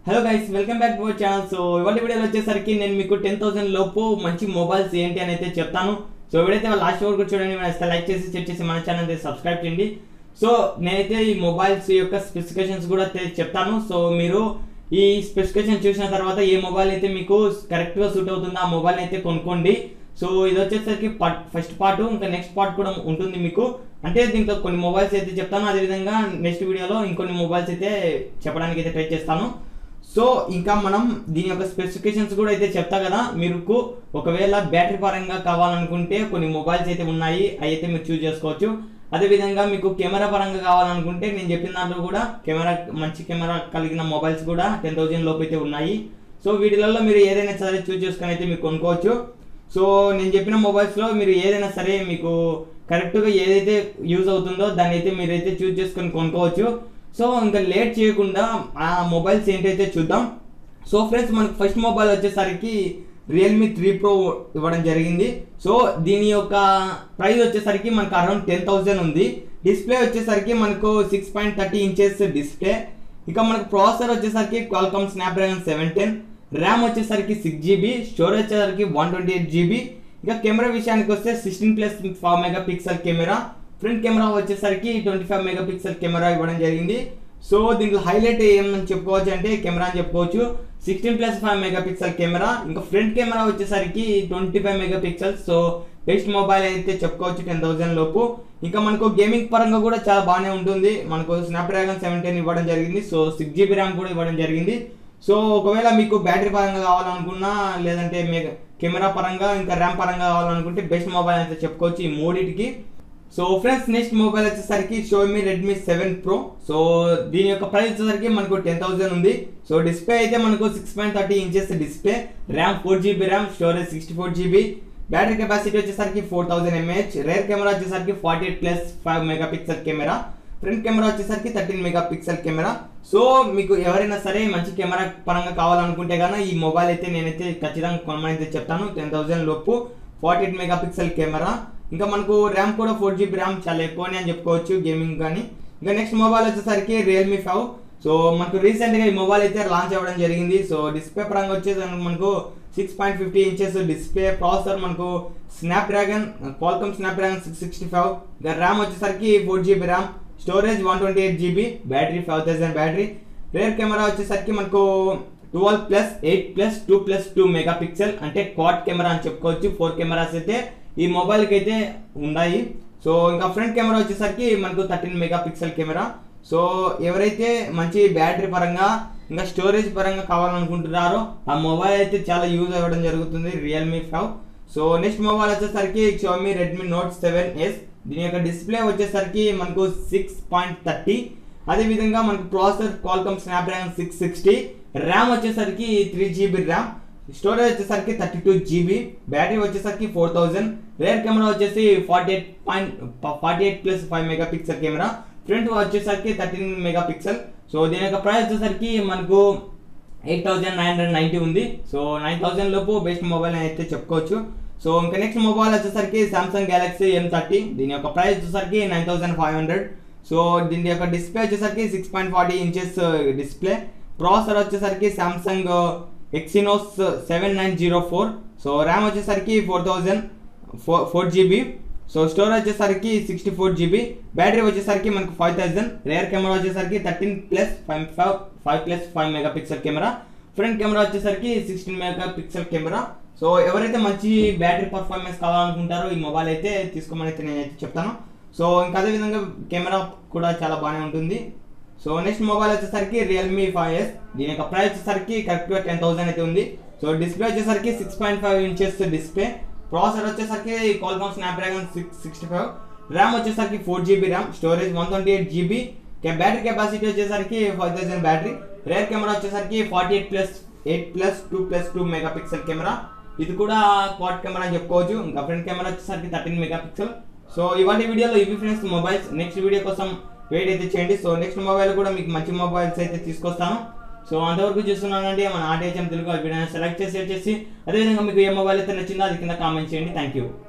hello guys welcome back to our channel so ఇవాళ వీడియోలో వచ్చేసరికి నేను మీకు టెన్ థౌసండ్ లోపు మంచి మొబైల్స్ ఏంటి అని అయితే చెప్తాను సో వీడైతే లాస్ట్ వరకు చూడండి మన లైక్ చేసి చెక్ చేసి మన ఛానల్ అయితే సబ్స్క్రైబ్ చేయండి సో నేనైతే ఈ మొబైల్స్ యొక్క స్పెసిఫికేషన్స్ కూడా తె- చెప్తాను సో మీరు ఈ స్పెసిఫికేషన్ చూసిన తర్వాత ఏ మొబైల్ అయితే మీకు కరెక్ట్గా సూట్ అవుతుందో ఆ మొబైల్ అయితే కొనుక్కోండి సో ఇది వచ్చేసరికి ఫస్ట్ పార్ట్ ఇంకా నెక్స్ట్ పార్ట్ కూడా ఉంటుంది మీకు అంటే దీంట్లో కొన్ని మొబైల్స్ అయితే చెప్తాను అదేవిధంగా నెక్స్ట్ వీడియోలో ఇంకొన్ని మొబైల్స్ అయితే చెప్పడానికి అయితే ట్రై చేస్తాను సో ఇంకా మనం దీని యొక్క స్పెసిఫికేషన్స్ కూడా అయితే చెప్తా కదా మీకు ఒకవేళ బ్యాటరీ పరంగా కావాలనుకుంటే కొన్ని మొబైల్స్ అయితే ఉన్నాయి అవి అయితే మీరు చూస్ చేసుకోవచ్చు అదేవిధంగా మీకు కెమెరా పరంగా కావాలనుకుంటే నేను చెప్పిన దాంట్లో కూడా కెమెరా మంచి కెమెరా కలిగిన మొబైల్స్ కూడా టెన్ థౌజండ్ లోపు అయితే ఉన్నాయి సో వీటిలలో మీరు ఏదైనా సరే చూస్ చేసుకొని అయితే మీరు కొనుక్కోవచ్చు సో నేను చెప్పిన మొబైల్స్లో మీరు ఏదైనా సరే మీకు కరెక్ట్గా ఏదైతే యూజ్ అవుతుందో దాన్ని అయితే మీరైతే చూస్ చేసుకొని కొనుక్కోవచ్చు సో ఇంకా లేట్ చేయకుండా ఆ మొబైల్స్ ఏంటైతే చూద్దాం సో ఫ్రెండ్స్ మనకు ఫస్ట్ మొబైల్ వచ్చేసరికి రియల్మీ త్రీ ప్రో ఇవ్వడం జరిగింది సో దీని యొక్క ప్రైస్ వచ్చేసరికి మనకు అరౌండ్ టెన్ థౌజండ్ ఉంది డిస్ప్లే వచ్చేసరికి మనకు six point thirty inches display ఇక మనకు ప్రాసెసర్ వచ్చేసరికి Qualcomm Snapdragon seven ten RAM వచ్చేసరికి సిక్స్ జీబీ స్టోరేజ్ వచ్చేసరికి వన్ ట్వంటీ ఎయిట్ జీబీ ఇక కెమెరా విషయానికి వస్తే sixteen plus five megapixel camera front camera వచ్చేసరికి twenty five megapixel camera ఇవ్వడం జరిగింది సో దీంట్లో హైలైట్ ఏమని చెప్పుకోవచ్చు అంటే కెమెరా అని చెప్పుకోవచ్చు sixteen plus five megapixel camera ఇంకా ఫ్రంట్ కెమెరా వచ్చేసరికి twenty five megapixel so best mobile అయితే చెప్పుకోవచ్చు టెన్ థౌసండ్ లోపు ఇంకా మనకు గేమింగ్ పరంగా కూడా చాలా బాగానే ఉంటుంది మనకు స్నాప్డ్రాగన్ సెవెంటీన్ ఇవ్వడం జరిగింది సో సిక్స్ జీబీ ర్యామ్ కూడా ఇవ్వడం జరిగింది సో ఒకవేళ మీకు బ్యాటరీ పరంగా కావాలనుకున్నా లేదంటే మీ కెమెరా పరంగా ఇంకా ర్యామ్ పరంగా కావాలనుకుంటే బెస్ట్ మొబైల్ అయితే చెప్పుకోవచ్చు ఈ మూడింటికి సో ఫ్రెండ్స్ నెక్స్ట్ మొబైల్ వచ్చేసరికి Xiaomi Redmi seven pro so దీని యొక్క ప్రైస్ వచ్చేసరికి మనకు టెన్ థౌసండ్ ఉంది సో డిస్ప్లే అయితే మనకు six point thirty inches display RAM four GB RAM storage sixty four GB battery capacity వచ్చేసరికి four thousand mAh rear camera వచ్చేసరికి forty eight plus five megapixel camera front camera వచ్చేసరికి thirteen megapixel camera so మీకు ఎవరైనా సరే మంచి camera పరంగా కావాలనుకుంటే గానీ ఈ మొబైల్ అయితే నేనైతే ఖచ్చితంగా కొనమని అయితే చెప్తాను టెన్ థౌసండ్ లోపు forty eight megapixel camera ఇంకా మనకు ర్యామ్ కూడా ఫోర్ జీబీ ర్యామ్ చాలా ఎక్కువనే అని చెప్పుకోవచ్చు గేమింగ్ కానీ ఇంకా నెక్స్ట్ మొబైల్ వచ్చేసరికి రియల్మీ ఫైవ్ సో మనకు రీసెంట్ గా ఈ మొబైల్ అయితే లాంచ్ అవ్వడం జరిగింది సో డిస్ప్లే పరంగా వచ్చేసి మనకు six point fifty inches display processor మనకు Snapdragon Qualcomm Snapdragon six sixty five ఇంకా ర్యామ్ వచ్చేసరికి four GB RAM storage one twenty eight GB battery five thousand battery rear camera వచ్చేసరికి మనకు twelve plus eight plus two plus two megapixel అంటే quad camera అని చెప్పుకోవచ్చు four cameras అయితే ఈ మొబైల్కి అయితే ఉన్నాయి సో ఇంకా ఫ్రంట్ కెమెరా వచ్చేసరికి మనకు thirteen megapixel camera so ఎవరైతే మంచి బ్యాటరీ పరంగా ఇంకా స్టోరేజ్ పరంగా కావాలనుకుంటున్నారో ఆ మొబైల్ అయితే చాలా యూజ్ అవ్వడం జరుగుతుంది Realme five so next mobile వచ్చేసరికి Xiaomi Redmi Note seven S దీని యొక్క డిస్ప్లే వచ్చేసరికి మనకు సిక్స్ పాయింట్ థర్టీ అదేవిధంగా మనకు processor Qualcomm Snapdragon six sixty RAM వచ్చేసరికి త్రీ జీబీ ర్యామ్ స్టోరేజ్ వచ్చేసరికి థర్టీ టూ జీబీ బ్యాటరీ వచ్చేసరికి ఫోర్ థౌజండ్ రేర్ కెమెరా వచ్చేసి forty eight point forty eight plus five megapixel camera front వచ్చేసరికి thirteen megapixel so దీని యొక్క price వచ్చేసరికి మనకు eight thousand nine hundred ninety ఉంది so nine thousand లోపు best mobile అని అయితే చెప్పుకోవచ్చు సో ఇంకా నెక్స్ట్ మొబైల్ వచ్చేసరికి సామ్సంగ్ గెలాక్సీ ఎం థర్టీ దీని యొక్క ప్రైస్ వచ్చేసరికి nine thousand five hundred so దీని యొక్క డిస్ప్లే వచ్చేసరికి six point forty inches display processor వచ్చేసరికి Samsung Exynos seven nine zero four so RAM వచ్చేసరికి four thousand four four GB so storage వచ్చేసరికి sixty four GB battery వచ్చేసరికి మనకు five thousand rear camera వచ్చేసరికి thirteen plus five five five plus five megapixel camera front camera వచ్చేసరికి sixteen megapixel camera so ఎవరైతే మంచి battery performance కావాలనుకుంటారో ఈ mobile అయితే తీసుకోమని అయితే నేనైతే చెప్తాను సో ఇంకా అదేవిధంగా కెమెరా కూడా చాలా బాగానే ఉంటుంది సో నెక్స్ట్ మొబైల్ వచ్చేసరికి రియల్మీ ఫైవ్ ఎస్ దీని యొక్క ప్రైస్ వచ్చేసరికి కరెక్ట్గా టెన్ థౌసండ్ అయితే ఉంది సో డిస్ప్లే వచ్చేసరికి six point five inches display processor వచ్చేసరికి Qualcomm Snapdragon six sixty five RAM వచ్చేసరికి four GB RAM storage one twenty eight GB battery capacity వచ్చేసరికి five thousand battery rear camera వచ్చేసరికి forty eight plus eight plus two plus two megapixel camera ఇది కూడా quad camera అని చెప్పుకోవచ్చు ఇంకా front camera వచ్చేసరికి thirteen megapixel so ఇవాటి వీడియోలో ఇవి ఫ్రెండ్స్ మొబైల్స్ నెక్స్ట్ వీడియో కోసం వెయిట్ అయితే చేయండి సో నెక్స్ట్ మొబైల్ కూడా మీకు మంచి మొబైల్స్ అయితే తీసుకొస్తాను సో అంతవరకు చూస్తున్నానండి మన ఆర్టీహెచ్ఎం తెలుగు వీడియోని సెలెక్ట్ చేసి వచ్చేసి అదేవిధంగా మీకు ఏ మొబైల్ అయితే నచ్చిందో అది కింద కామెంట్ చేయండి థ్యాంక్ యూ